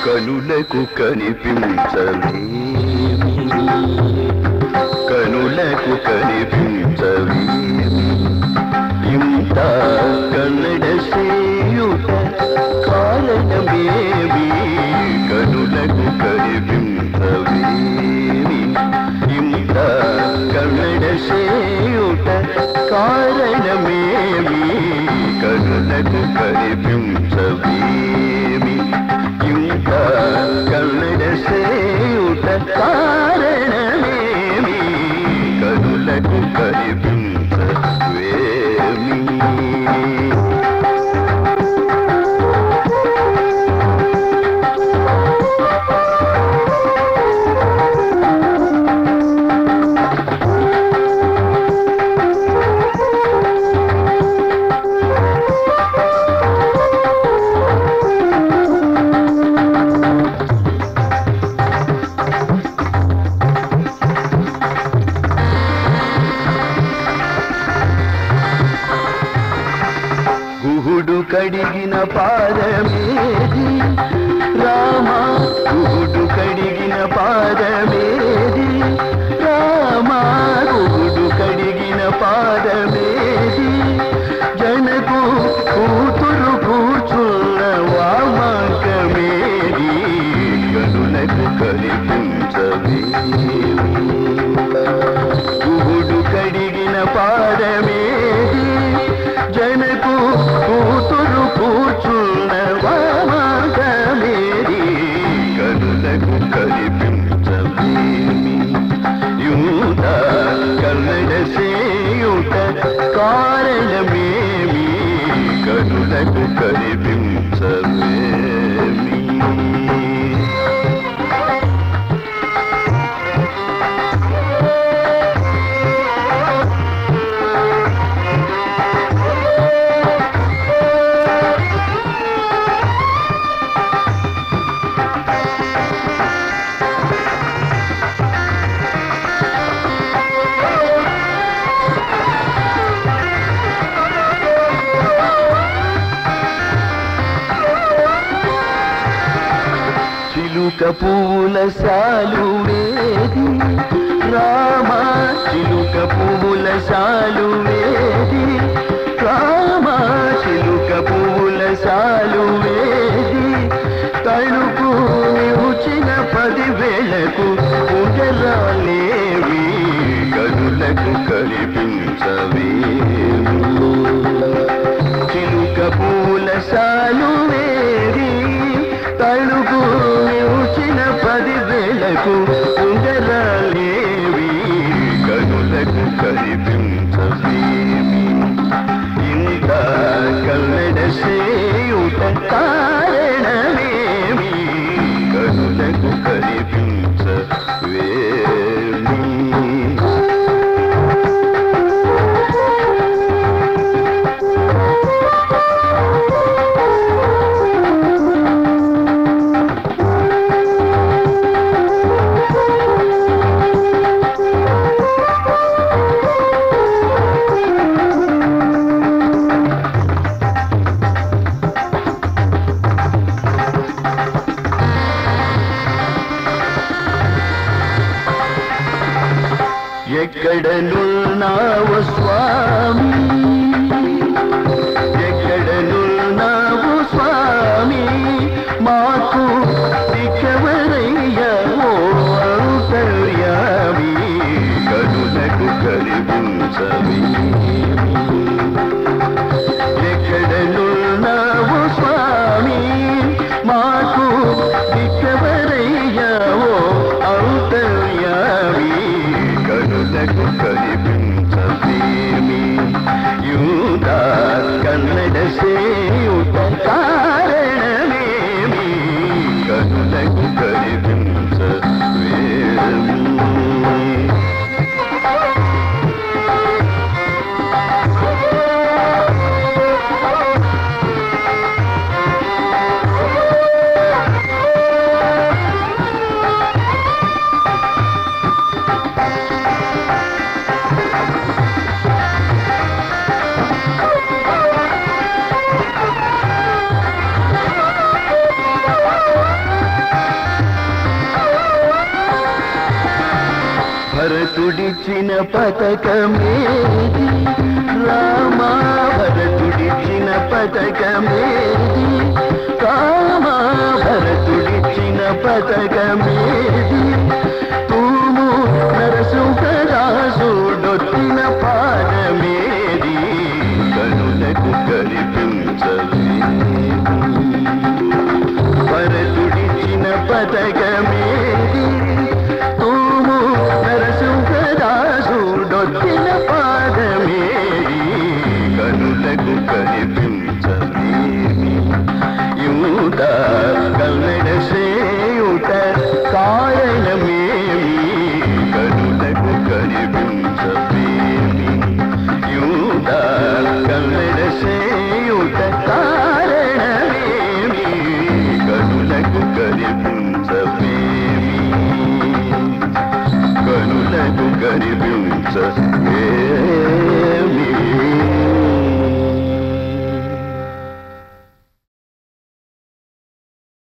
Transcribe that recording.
కనులకు కనిపించవేమి కనులకు కనిపించవేమి ఇంత కన్నడ సేయుట కారణమేమి కనులకు కనిపించవేమి ఇంత కన్నడ సేయుట కారణమేమి కనులకు కనిపించవేమి ఇంత కన్నడ సేయుట కారణమేమి కనులకు కనిపించవేమి గుహుడు కడిగిన పాదమేది రామ గుహుడు కడిగిన పాదమేది రామ గుహుడు కడిగిన పాదమేది జనకు కూతురు కూర్చున్న వామకమేది కనులకు కనిపించవేమి గుహుడు కడిగిన పాదమేది జనకు కూతురు కూర్చున్న వామకమేది కనులకు కనిపించవేమి యూత కన్నడ సేయుట కారణమేమి కనులకు కనిపించవేమి చిలుక పూల సాలు వేది రామ చిలుక పూల సాలు వేది రామ చిలుక పూల సాలు వేది తణుకు నిలిచిన పదివేలకు ఉండరాలేవి కనులకు కనిపించవేమి చిలుక పూల సాలు వేరి తణుకు నిలిచిన పదివేలకు ఉండరాలేవి కనులకు కనిపించవేమి ఇంత కన్నడ సేయుట కారణమేమి కనులకు కనిపించవేమి ఎక్కడనున్నావు స్వామి ఎక్కడనున్నావు స్వామి మాకు దిక్కవరయ్యా ఓ అంతర్యామి కనులకు కనిపించవి ఎక్కడనున్నావు స్వామి మాకు దిక్కవరయ్యా ఓ అంతర్యామి కనులకు కనిపించవేమి యూదా కన్నడ సేయుట కారణమేమి కనులకు కనిపించవేమి భరతుడిచిన పథకమేది రామా భరతుడిచిన పథకమేది కామా భరతుడిచిన పథకమేది తూము నరసింహదాసుడొత్తిన పాదమేది కనులకు కనిపించలేదు భరతుడిచిన పథకమేది తూము నరసింహదాసుడొత్తిన పాదమేది కనులకు కనిపించలేమి యూత కన్నడ సేయుట కారణమేమి కనులకు కనిపించలేమి యూత కన్నడ సేయుట కారణమేమి కనులకు కనిపించలేమి కనులకు కనిపించలేమి